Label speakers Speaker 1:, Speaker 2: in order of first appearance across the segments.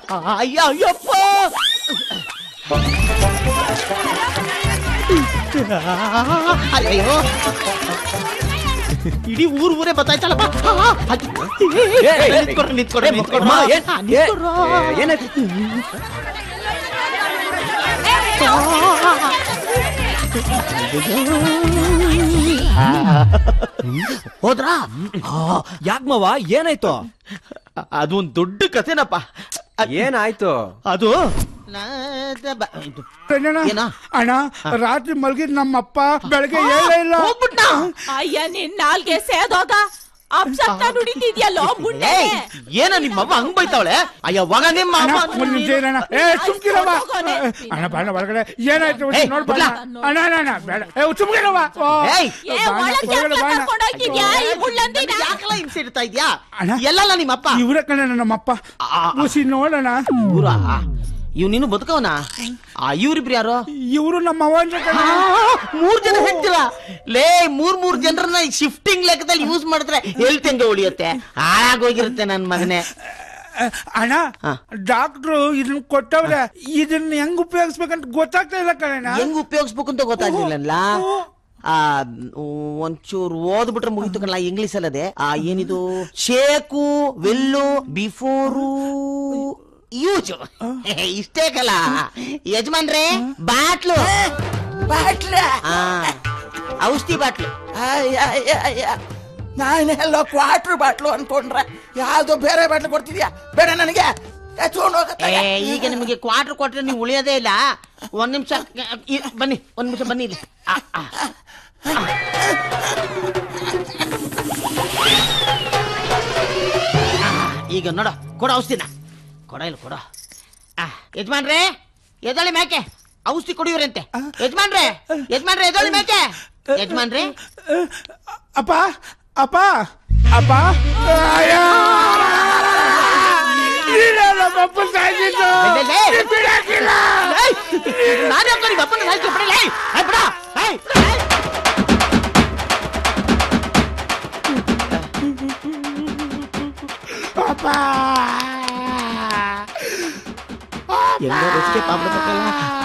Speaker 1: ಅಯ್ಯ ಅಯ್ಯಪ್ಪ ಅಯ್ಯೋ ಇಡೀ ಊರ್ ಊರೇ ಬತ್ತಾಯ್ತಲ್ಲಪ್ಪ ನಿಂತ್ಕೊಡ್ರಿ ನಿಂತ್ಕೊಡ್ರಿ ನಿಂತ್ಕೊಡ್ರಿ
Speaker 2: ಅಮ್ಮ, ಏನ್-
Speaker 1: ಹಾ, ನಿಂತ್ಕೊಡ್ರು.
Speaker 2: ಏ, ಏನಾಯ್ತು
Speaker 1: ಹೋದ್ರಾ
Speaker 2: ಯಾಕ್ ಮಾವ ಏನಾಯ್ತು
Speaker 1: ಅದು ಒಂದ್ ದೊಡ್ಡ ಕಥೆನಪ್ಪ ಅದ್-
Speaker 2: ಏನಾಯ್ತು
Speaker 1: ಅದು ನ- ಬ- ಇದು-
Speaker 3: ಅಣ್ಣ
Speaker 1: ಏನಾ?
Speaker 3: ಅಣ್ಣ ರಾತ್ರಿ ಮಲಗಿದ್ ನಮ್ಮಪ್ಪ ಬೆಳಗ್ಗೆ ಹೇಳೇ ಇಲ್ಲ
Speaker 1: ಹೋಗ್ಬಿಟ್ನಾ
Speaker 4: ಅಯ್ಯ ನಿನ್ ನಾಲ್ಗೆ ಸೇದೋಗ ಅಪ್ಸತ್ತ ನುಡಿತಿದ್ಯಲ್ಲೋ ಮುಂಡೆ
Speaker 1: ಏಯ್ ಏನ ನಿಮ್ಮ ಅವ್ವ ಹಂಗ್ ಬೈತಾವಳೆ ಅಯ್ಯ ವಾಗ ನಿಮ್ಮ
Speaker 3: ಅಣ್ಣ
Speaker 1: ಅಮ್ಮ
Speaker 3: ಒಂದ್ ನಿಮಿಷ ಇರಣ್ಣ ಏ ಸುಮ್ಕಿರವ್ವ ಅಣ್ಣ ಬಾಣ ಒಳಗಡೆ ಏನಾಯ್ತು
Speaker 1: ಏ,
Speaker 3: ನೋಡ್ ಬಾ
Speaker 1: ಬಿಡ್ಲಾ?
Speaker 3: ಅಣ್ಣ ಅಣ್ಣ ಅಣ್ಣ ಬೇಡ ಏ ಸುಮ್ಕಿರವ್ವ ಓ.
Speaker 1: ಏಯ್
Speaker 4: ಏ
Speaker 3: ಬಾಣ,
Speaker 4: ಒಳಗೆ
Speaker 3: ಒಳಗಡೆ ಬಾಣ.
Speaker 4: ಕರ್ಕೊಂಡೋಗಿದ್ಯಾ ಈ ಮುಳ್ಳಂದಿನ
Speaker 1: ಯಾಕಲ್ಲ ಹಿಂಸೆ ಇಡ್ತಾ ಇದ್ಯಾ
Speaker 3: ಅಣ್ಣ.
Speaker 1: ಎಲ್ಲಲ್ಲ ನಿಮ್ಮಪ್ಪ
Speaker 3: ಇವ್ರ ಕಣ ನಮ್ಮಪ್ಪ
Speaker 1: ಆ, ಆ.
Speaker 3: ಉಸಿ ನೋಡೋಣ
Speaker 1: ಇವ್ರ ಇವ್ ನೀನು ಬದುಕವನ ಆ ಇವ್ರಿಬ್ರು ಯಾರು
Speaker 3: ಇವರು ನಮ್ಮ ಅವನ ಕಣ
Speaker 1: ಮೂರ್ ಜನ ಹೇಳ್ತೀರ ಲೇ ಮೂರ್ ಮೂರ್ ಜನರನ್ನ ಶಿಫ್ಟಿಂಗ್ ಲೆಕ್ಕದಲ್ಲಿ ಯೂಸ್ ಮಾಡಿದ್ರೆ ಎಲ್ ತೆಂಗ ಉಳಿಯುತ್ತೆ ಹಾಳಾಗೋಗಿರುತ್ತೆ ನನ್ ಮಗನೇ
Speaker 3: ಅಣ್ಣ
Speaker 1: ಹಾ.
Speaker 3: ಡಾಕ್ಟ್ರು ಇದನ್ನ ಕೊಟ್ಟವ್ರೆ ಇದನ್ನ ಹೆಂಗ್ ಉಪಯೋಗಿಸ್ಬೇಕಂತ ಗೊತ್ತಾಗ್ತಾ ಇಲ್ಲ ಕಣ
Speaker 1: ಹೆಂಗ್ ಉಪಯೋಗಿಸ್ಬೇಕು ಅಂತ ಗೊತ್ತಾಗ್ಲಿಲ್ಲ ಆ ಒಂಚೂರು ಓದ್ಬಿಟ್ರೆ ಮುಗಿತು ಕಣಲ್ಲ ಇಂಗ್ಲಿಷ್ ಅಲ್ಲದೆ ಆ ಏನಿದು ಶೇಕು ವೆಲ್ಲು ಬಿಫೋರು ಯೂಜ್ ಇಷ್ಟೇ ಕಲ ಯಜಮಾನ್ರೆ ಬಾಟ್ಲು
Speaker 5: ಬಾಟ್ಲ
Speaker 1: ಆ ಔಷಧಿ ಬಾಟ್ಲು
Speaker 5: ನಾನೆಲ್ಲೋ ಕ್ವಾರ್ಟರ್ ಬಾಟ್ಲು ಅನ್ಕೊಂಡ್ರೆ ಯಾವ್ದೋ ಬೇರೆ ಬಾಟ್ಲು ಕೊಡ್ತಿದ್ಯಾ ಬೇಡ ನನಗೆ ಎತ್ಕೊಂಡು ಹೋಗತ್ತೆ
Speaker 1: ಏ ಈಗ ನಿಮಗೆ ಕ್ವಾರ್ಟರ್ ಕೊಟ್ರೆ ನೀವು ಉಳಿಯೋದೇ ಇಲ್ಲ ಒಂದ್ ನಿಮಿಷ ಬನ್ನಿ ಒಂದ್ ನಿಮಿಷ ಬನ್ನಿ ಇಲ್ಲಿ ಆ, ಆ. ಆ, ಈಗ ನೋಡ ಕೊಡ ಔಷಧಿನ ಕೊಡ ಇಲ್ಲ ಕೊಡ ಆ, ಯಜಮಾನ್ರೆ ಎದಳಿ ಮೇಕೆ ಔಷಧಿ ಕುಡಿಯೋರಂತೆ ಯಜಮಾನ್ರೆ ಯಜಮಾನ್ರೆ ಎದಳಿ ಮೇಕೆ ಯಜಮಾನ್ರೆ
Speaker 3: ಅಪ್ಪ ಅಪ್ಪ ಅಪ್ಪ ಅಯ್ಯ! ನೀನೇ ನಮ್ಮಪ್ಪ ಸಾಯ್ಸಿದ್ದು.
Speaker 1: ಲೇ, ಲೇ, ಲೇ.
Speaker 3: ಬಿಡಕ್ಕಿಲ್ಲ.
Speaker 1: ಏಯ್, ನಾನು ಯಾಕೋ ನಿಮ್ಮ ಅಪ್ಪನ ಸಾಯ್ತು ಬಿಡಲ್ಲ ಏಯ್, ಏಯ್, ಬಿಡ ಏಯ್, ಬಿಡ, ಏಯ್.
Speaker 3: ಅಪ್ಪ
Speaker 1: ಎಲ್ಲರೂ escape ಆಗ್ಬಿಡ್ಬೇಕಲ್ಲ.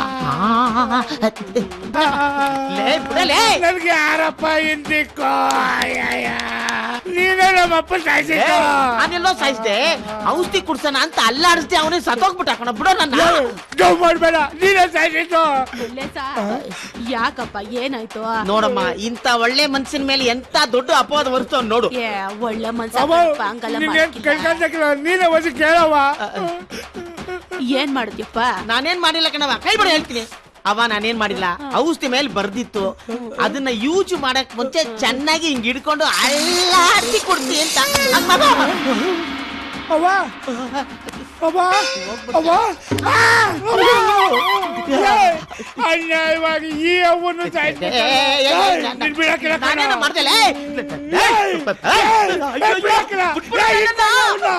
Speaker 1: ಲೇ, ಬಿಡಲೇ.
Speaker 3: ನನ್ಗೆ ಯಾರಪ್ಪ ಇಂದಿಕ್ಕೋ ಅಯ್ಯಯ್ಯ. ನೀನೇ ನಮ್ಮಪ್ಪ ಸಾಯ್ಸಿದ್ದು.
Speaker 1: ನಾನೆಲ್ಲೋ ಸಾಯಿಸ್ದೆ ಔಷಧಿ ಕುಡ್ಸೋಣ ಅಂತ ಅಲ್ಲಾಡಿಸ್ದೆ ಅವನೇ ಸತ್ತೋಗ್ಬಿಟ್ಟ ಕಣ ಬಿಡೋ ನನ್ನ
Speaker 3: ನೋವು ಮಾಡ್ಬೇಡ ನೀನೇ ಸಾಯ್ಸಿದ್ದು.
Speaker 4: ಮುಲ್ಲೇಸ ಯಾಕಪ್ಪ ಏನಾಯ್ತು
Speaker 1: ನೋಡಮ್ಮ ಇಂತ ಒಳ್ಳೆ ಮನ್ಸಿನ ಮೇಲೆ ಎಂತ ದೊಡ್ಡ ಅಪವಾದ ಹೊರಿಸ್ತವ್ ನೋಡು
Speaker 4: ಏ ಒಳ್ಳೆ ಮನ್ಸ
Speaker 3: ಅವ್ವ,
Speaker 4: ಹಂಗಲ್ಲ
Speaker 3: ನಿನ್ಗೇನ್
Speaker 4: ಮಾಡಕ್ಕಿಲ್ಲ.
Speaker 3: ಕೈ ಕಾಲ್ ತೆಗಿಲ್ಲ, ನೀನೇ ಹೋಗಿ ಕೇಳವ್ವ
Speaker 4: ಏನ್ ಮಾಡಿದ್ಯಪ್ಪ
Speaker 1: ನಾನೇನ್ ಮಾಡಿಲ್ಲ ಕಣವ ಕೈ ಬಿಡ ಹೇಳ್ತೀನಿ ಅವ ನಾನೇನ್ ಮಾಡಿಲ್ಲ ಔಷಧಿ ಮೇಲೆ ಬರ್ದಿತ್ತು ಅದನ್ನ ಯೂಸ್ ಮಾಡಕ್ ಮುಂಚೆ ಚೆನ್ನಾಗಿ ಹಿಂಗ್ ಹಿಡ್ಕೊಂಡು ಅಲ್ಲಾಡ್ಸಿ ಕೊಡ್ತಿ ಅಂತ ಹಂಗ್ ಮಾಡು.
Speaker 3: ಅವ್ವ ಅವ್ವ ಅವ್ವ ಆ! ಅವ್ವ! ಏ, ಅನ್ಯಾಯವಾಗಿ ಈ ಅವ್ವನ್ನು ಸಾಯ್ಸಿದ್ದು.
Speaker 1: ಏ, ಏ, ಏ,
Speaker 3: ಏಯ್,
Speaker 1: ನಾ-
Speaker 3: ನೀನ್ ಬಿಡಕ್ಕಿಲ್ಲ ಕಣೋ.
Speaker 1: ನಾನೇನು ಮಾಡ್ದೆ ಲೇ?
Speaker 3: ಏಯ್! ಏಯ್, ಏಯ್, ಬಿಡಕ್ಕಿಲ್ಲ.
Speaker 1: ಬಿಟ್ಬಿಡು
Speaker 3: ಏಯ್,
Speaker 1: ನನ್ನನ್ನ.
Speaker 3: ಅವ್ನ.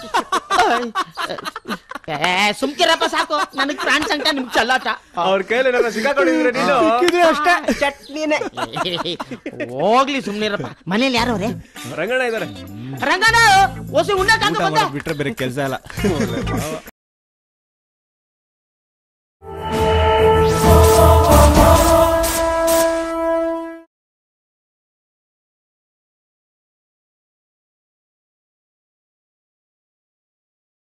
Speaker 1: ಏ ಸುಮ್ಕಿರಪ್ಪ ಸಾಕು ನನಗ್ ಪ್ರಾಣ ಸಂಕಟ ನಿಮ್ಗೆ ಚಲ್ಲಾಟ
Speaker 2: ಅವ್ರ ಕೈಲಿ ಏನಾರ ಸಿಕ್ಕಾಕೊಂಡಿದ್ರೆ ನೀನು
Speaker 3: ಸಿಕ್ಕಿದ್ರೆ ಅಷ್ಟೇ
Speaker 2: ಚಟ್ನಿನೇ
Speaker 1: ಹೋಗ್ಲಿ ಸುಮ್ನಿರಪ್ಪ ಮನೇಲಿ ಯಾರವ್ರೆ
Speaker 2: ರಂಗಣ್ಣ ಇದಾರೆ
Speaker 1: ರಂಗನ ಹೊಸ ಉಣ್ಣಕ್ಕಾಗ ಬಂದ
Speaker 2: ಬಿಟ್ರೆ ಬೇರೆ ಕೆಲಸ ಇಲ್ಲ